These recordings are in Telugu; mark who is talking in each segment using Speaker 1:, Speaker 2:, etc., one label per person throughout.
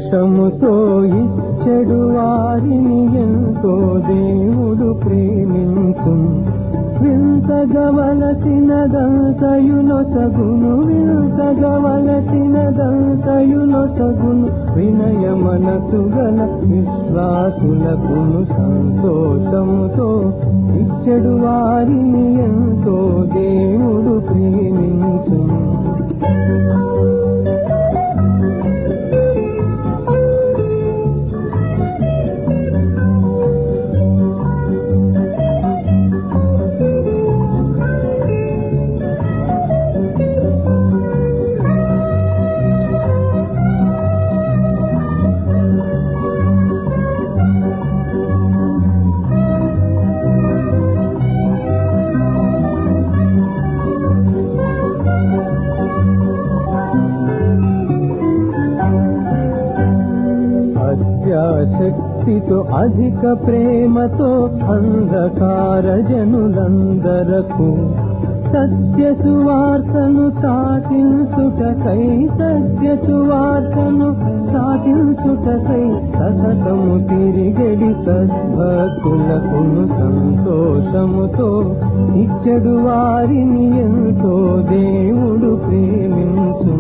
Speaker 1: సంతోషముతో ఇచ్చడు వారిని ఎంతో దేవుడు ప్రేమించు వింతగవలసినదంతయునొసగును వింతగవలసినదంతయునొసగును వినయ మనసు గల విశ్వాసులకును సంతోషముతో ఇచ్చడు వారిని ఎంతో దేవుడు ప్రేమించు శక్తితో అధిక ప్రేమతో అంధకార జనులందరకు సత్య సువార్తను సాటించుటకై సత్య సువార్తను సాటించుటకై సతతము తిరిగడి సద్భక్తులకును సంతోషముతో ఇచ్చడు వారిని ఎంతో దేవుడు ప్రేమించు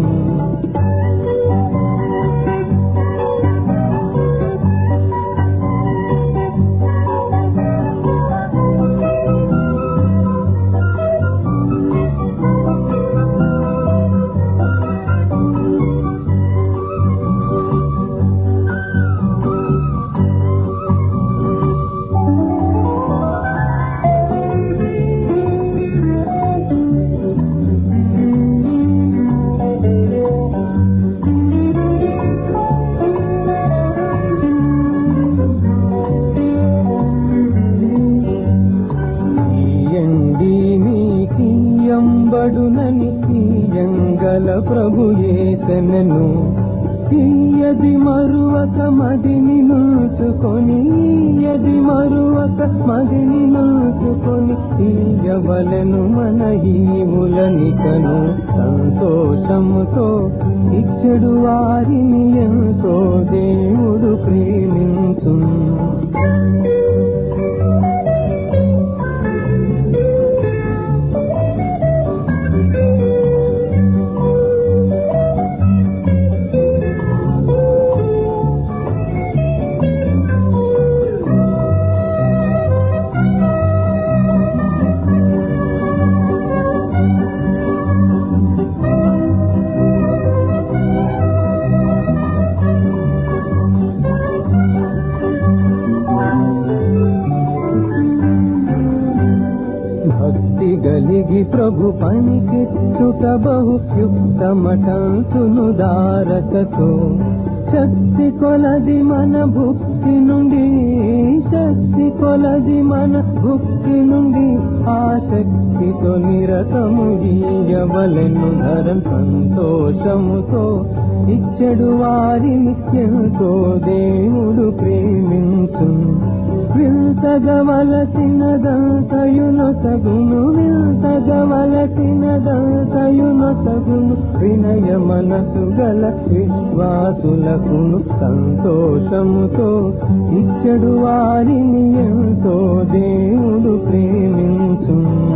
Speaker 1: తీయండి నీకియంబడునని తీయంగల ప్రభు ఏసనను తీయది మరువక మదిని నుంచుకొని తీయది మరువక మదిని నుంచుకొని తీయవలను మన ఈవులనికను సంతోషముతో ఇచ్చడు వారిని ఎంతో దేవుడు ప్రేమించు భక్తి గలిగి ప్రభు పనికిచ్చుట బహు యుక్తమటంచును దారకతో శక్తి కొలది మన భుక్తి నుండి శక్తి కొలది మన భుక్తి నుండి ఆ శక్తితో నిరతము గీయవలెను ధరం సంతోషముతో ఇచ్చడు వారిని ఎంతో దేవుడు ప్రేమించు వింతగవలసినదంతయునొసగును వింతగవలసినదంతయునొసగును వినయ మనసు గల విశ్వాసులకును సంతోషముతో ఇచ్చడు వారిని ఎంతో దేవుడు ప్రేమించు